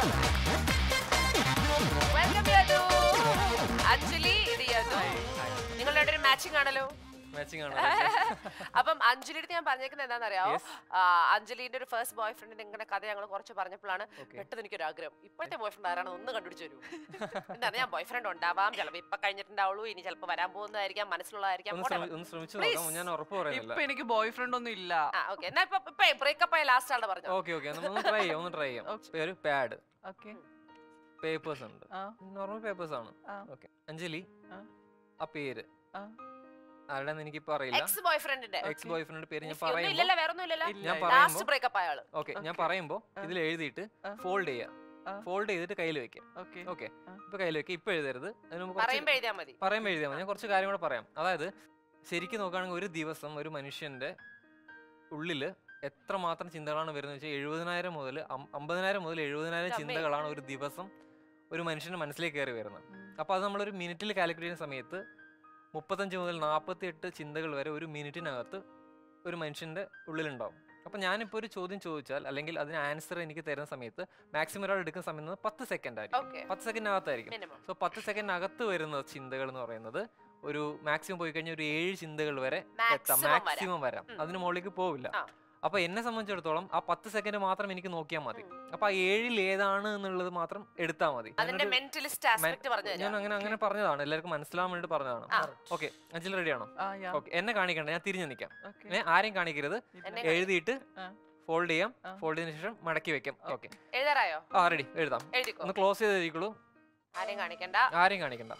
Welcome Yadu Anjali ഇത് യദു നിങ്ങളുടെ ഒരു മാച്ചിങ് ആണല്ലോ മാച്ചിങ് ആണ് അപ്പം അഞ്ജലിയുടെ ഞാൻ പറഞ്ഞേക്കുന്നത് എന്താണെന്നറിയാമോ Yes. അഞ്ജലിന്റെ ഒരു ഫസ്റ്റ് ബോയ് ഫ്രണ്ടിന്റെ ഇങ്ങനെ കഥ ഞങ്ങൾ കുറച്ച് പറഞ്ഞപ്പോഴാണ് Okay. പെട്ടെന്ന് എനിക്കൊരു ആഗ്രഹം ഇപ്പോഴത്തെ ബോയ് ഫ്രണ്ട് ആരാണെന്ന് ഒന്ന് കണ്ടുപിടിച്ചു തരൂ എന്താണ് ഞാൻ ബോയ് ഫ്രണ്ട് ഉണ്ടാവാം ചിലപ്പോൾ ഇപ്പൊ കഴിഞ്ഞിട്ടുണ്ടാവുള്ളൂ ഇനി ചിലപ്പോൾ വരാൻ പോകുന്നതായിരിക്കാം മനസ്സിലുള്ളതായിരിക്കാം ഒന്ന് whatever. ശ്രമി- ഒന്ന് ശ്രമിച്ചു Please. നോക്കാം ഞാൻ ഉറപ്പ് പറയുന്നില്ല ഇപ്പൊ എനിക്ക് ബോയ് ഫ്രണ്ട് ഒന്നും ഇല്ല ആ ഓക്കെ എന്നാ ഇപ്പൊ ഇപ്പൊ ബ്രേക്കപ്പ് ആയ ലാസ്റ്റ് ആളുടെ പറഞ്ഞു ഓക്കെ ഓക്കെ ഒന്ന് ട്രൈ ചെയ്യാം ഒന്ന് ട്രൈ ചെയ്യാം Okay. പേര് പാഡ് ഓക്കെ പേപ്പേഴ്സ് ഉണ്ട് ആ നോർമൽ പേപ്പേഴ്സ് ആണ് ആ. ഓക്കെ അഞ്ജലി ആ. ആ പേര് ആ. ആരുടെന്ന് എനിക്കിപ്പോ അറിയില്ല എക്സ് ബോയ് ഫ്രണ്ടിന്റെ എക്സ് ബോയ് ഫ്രണ്ട് പേര് ഞാൻ ഒന്നും പറയുമ്പോ ഇല്ലല്ലോ വേറെ ഒന്നും ഇല്ലല്ലോ ഇല്ല, ഞാൻ ഇല്ല. പറയുമ്പോ ലാസ്റ്റ് ബ്രേക്കപ്പ് ആയ ആള് ഓക്കെ ഞാൻ Okay. പറയുമ്പോ ആ. ഇതിൽ എഴുതിയിട്ട് ആ. ഫോൾഡ് ചെയ്യാം ആ. ഫോൾഡ് ചെയ്തിട്ട് കയ്യിൽ വെക്കാം ഓക്കെ ഓക്കെ ആ. ഇപ്പൊ കയ്യിൽ വെക്കാം ഇപ്പൊ എഴുതരുത് അതിന് മുമ്പ് കുറച്ച് പറയുമ്പോ എഴുതിയാ മതി പറയുമ്പോൾ എഴുതിയാൽ മതി ഞാൻ കുറച്ച് കാര്യം കൂടെ പറയാം അതായത് ശരിക്കും നോക്കുകയാണെങ്കിൽ ഒരു ദിവസം ഒരു മനുഷ്യന്റെ ഉള്ളിൽ എത്രമാത്രം ചിന്തകളാണ് വരുന്നത് വെച്ചാൽ എഴുപതിനായിരം മുതൽ അമ്പതിനായിരം മുതൽ എഴുപതിനായിരം എൻ്റെ അമ്മേ. ചിന്തകളാണ് ഒരു ദിവസം ഒരു മനുഷ്യന്റെ മനസ്സിലേക്ക് കയറി വരുന്നത് അപ്പോൾ അത് നമ്മളൊരു മിനിറ്റിൽ കാൽക്കുലേറ്റ് ചെയ്യുന്ന സമയത്ത് മുപ്പത്തഞ്ച് മുതൽ നാൽപ്പത്തി എട്ട് ചിന്തകൾ വരെ ഒരു മിനിറ്റിനകത്ത് ഒരു മനുഷ്യന്റെ ഉള്ളിലുണ്ടാവും അപ്പോൾ ഞാനിപ്പോൾ ഒരു ചോദ്യം ചോദിച്ചാൽ അല്ലെങ്കിൽ അതിന് ആൻസർ എനിക്ക് തരുന്ന സമയത്ത് മാക്സിമം ഒരാൾ എടുക്കുന്ന സമയം എന്ന് പറഞ്ഞാൽ പത്ത് സെക്കൻഡ് ആയിരിക്കും ഓക്കെ പത്ത് സെക്കൻഡിനകത്തായിരിക്കും മിനിമം സോ പത്ത് സെക്കൻഡിനകത്ത് വരുന്ന ചിന്തകൾ എന്ന് പറയുന്നത് ഒരു മാക്സിമം പോയി കഴിഞ്ഞാൽ ഒരു ഏഴ് ചിന്തകൾ വരെ എത്താം മാക്സിമം വരാം മാക്സിമം വരാം ഉം. അതിന് മുകളിലേക്ക് പോവില്ല ആ. അപ്പൊ എന്നെ സംബന്ധിച്ചിടത്തോളം ആ പത്ത് സെക്കൻഡ് മാത്രം എനിക്ക് നോക്കിയാൽ മതി ഉം. അപ്പൊ ആ ഏഴിൽ ഏതാണ് എന്നുള്ളത് മാത്രം എടുത്താൽ മതി അതിന്റെ ഞാനൊരു- മെന്റലിസ്റ്റ് ആസ്പെക്ട് പറഞ്ഞു ഞാൻ തരാം അങ്ങനെ അങ്ങനെ പറഞ്ഞതാണ് എല്ലാവർക്കും മനസ്സിലാവാൻ വേണ്ടി പറഞ്ഞതാണ് ആ. ഓക്കെ അഞ്ചൽ റെഡിയാണോ ആ യാ ഓക്കെ എന്നെ കാണിക്കണ്ട ഞാൻ തിരിഞ്ഞു നിൽക്കാം ഓക്കെ ഏ, ആരെയും കാണിക്കരുത് എന്നെ എഴുതിയിട്ട് ആ. ഫോൾഡ് ചെയ്യാം ആ. ഫോൾഡ് ചെയ്തതിനു ശേഷം മടക്കി വെക്കാം ഓക്കെ എഴുതാറായോ ആ റെഡി എഴുതാം എഴുതിക്കോ ഒന്ന് ക്ലോസ് ചെയ്തിരിക്കുള്ളൂ ആരെയും കാണിക്കണ്ട ആരെയും കാണിക്കണ്ട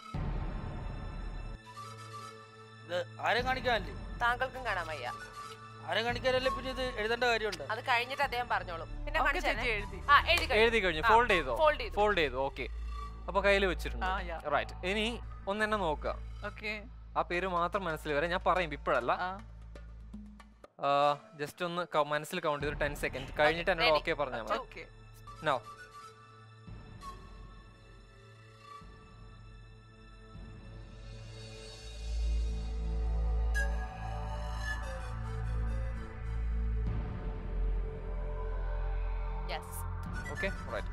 ഇത് ആരും കാണിക്കാനല്ലേ താങ്കൾക്കും കാണാൻ വയ്യ ആരും കാണിക്കാനല്ലേ പിന്നെ ഇത് എഴുതേണ്ട കാര്യമുണ്ട് അത് കഴിഞ്ഞിട്ട് അദ്ദേഹം പറഞ്ഞോളും പിന്നെ ഓക്കെ കാണിച്ചേ ചേച്ചി എഴുതി ആ എഴുതി കഴിഞ്ഞു. എഴുതി കഴിഞ്ഞു ആ, ഫോൾഡ് ചെയ്തോ ഫോൾഡ് ചെയ്തു ഫോൾഡ് ചെയ്തു ഓക്കെ അപ്പൊ കയ്യിൽ വെച്ചിട്ടുണ്ട് ആ യാ റൈറ്റ് ഇനി ഒന്നെന്നെ നോക്കുക ഓക്കെ ആ പേര് മാത്രം മനസ്സിൽ വരെ ഞാൻ പറയും ഇപ്പോഴല്ല ആ ജസ്റ്റ് ഒന്ന് ക- മനസ്സിൽ കൗണ്ട് ചെയ്ത് ടെൻ സെക്കൻഡ് കഴിഞ്ഞിട്ട് എന്നോട് ready. ഓക്കെ പറഞ്ഞാൽ മതി okay no yes okay right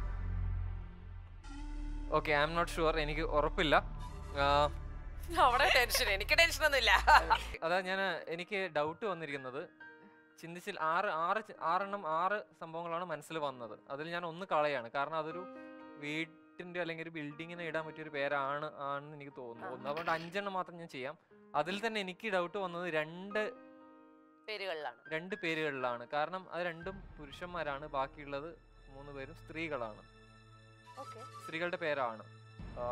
okay I am not sure എനിക്ക് ഉറപ്പില്ല ആ, അവിടെ ടെൻഷൻ എനിക്ക് ടെൻഷൻ ഒന്നുമില്ല അതാ ഞാൻ എനിക്ക് ഡൗട്ട് വന്നിരിക്കുന്നത് ചിന്തിച്ചിൽ ആറ് ആറ് ചി- ആറെണ്ണം ആറ് സംഭവങ്ങളാണ് മനസ്സിൽ വന്നത് അതിൽ ഞാൻ ഒന്ന് കളയാണ് കാരണം അതൊരു വീട്ടിന്റെ അല്ലെങ്കിൽ ഒരു ബിൽഡിങ്ങിന് ഇടാൻ പറ്റിയ ഒരു പേരാണ് ആണെന്ന് എനിക്ക് തോന്നുന്നു ഒന്ന് അതുകൊണ്ട് അഞ്ചെണ്ണം മാത്രം ഞാൻ ചെയ്യാം അതിൽ തന്നെ എനിക്ക് ഡൗട്ട് വന്നത് രണ്ട് പേരുകളിലാണ് രണ്ട് പേരുകളിലാണ് കാരണം അത് രണ്ടും പുരുഷന്മാരാണ് ബാക്കിയുള്ളത് മൂന്ന് പേരും സ്ത്രീകളാണ് ഓക്കെ സ്ത്രീകളുടെ പേരാണ് ആ,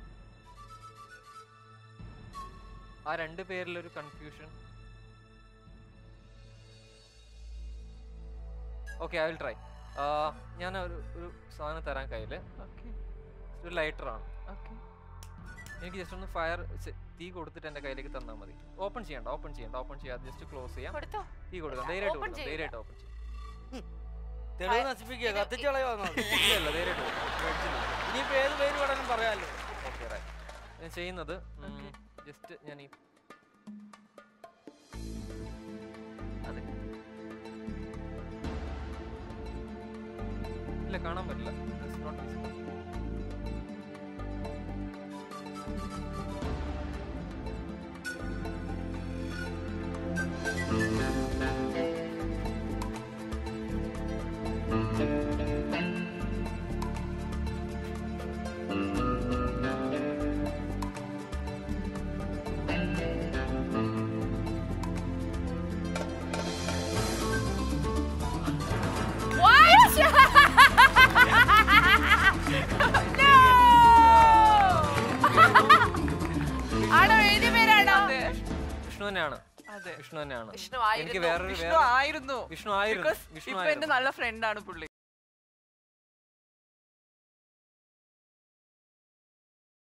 ആ രണ്ട് പേരിലൊരു confusion okay I will try ഞാൻ ഒരു ഒരു സാധനം തരാൻ കയ്യിൽ ഓക്കെ ഒരു ലൈറ്ററാണ് ഓക്കെ എനിക്ക് ജസ്റ്റ് ഒന്ന് ഫയർ തീ കൊടുത്തിട്ട് എൻ്റെ കയ്യിലേക്ക് തന്നാൽ മതി ഓപ്പൺ ചെയ്യണ്ട ഓപ്പൺ ചെയ്യണ്ട ഓപ്പൺ ചെയ്യാതെ ജസ്റ്റ് ക്ലോസ് ചെയ്യാം കൊടുത്തോ തീ കൊടുക്കാം ധൈര്യമായിട്ട് open കൊടുക്കാം ചെയ്യില്ല. ധൈര്യമായിട്ട് ഓപ്പൺ ചെയ്യാം തെളിവ് നശിപ്പിക്കുക ഇത് കത്തിച്ച് കളയുവാന്നോ ഇല്ല ഇല്ല ധൈര്യമായിട്ട് കൊടുക്കാം ഇനിയിപ്പോ ഏത് പേര് വേണമെങ്കിലും പറയാമല്ലോ ഓക്കെ റൈറ്റ് ഞാൻ ചെയ്യുന്നത് Okay. ജസ്റ്റ് ഞാൻ ഈ ഇല്ല കാണാൻ പറ്റില്ല It's not visible. ആണോ എഴുതിയ പേരാണോ അതെ വിഷ്ണു തന്നെയാണ് അതെ വിഷ്ണു തന്നെയാണ് വിഷ്ണു എനിക്ക് ആയിരുന്നു വേറൊരു വിഷ്ണു വേറെ ആയിരുന്നു വിഷ്ണു ആയിരുന്നു Because വിഷ്ണു ഇപ്പൊ എന്റെ ആയിരുന്നു നല്ല ഫ്രണ്ടാണ് പുള്ളി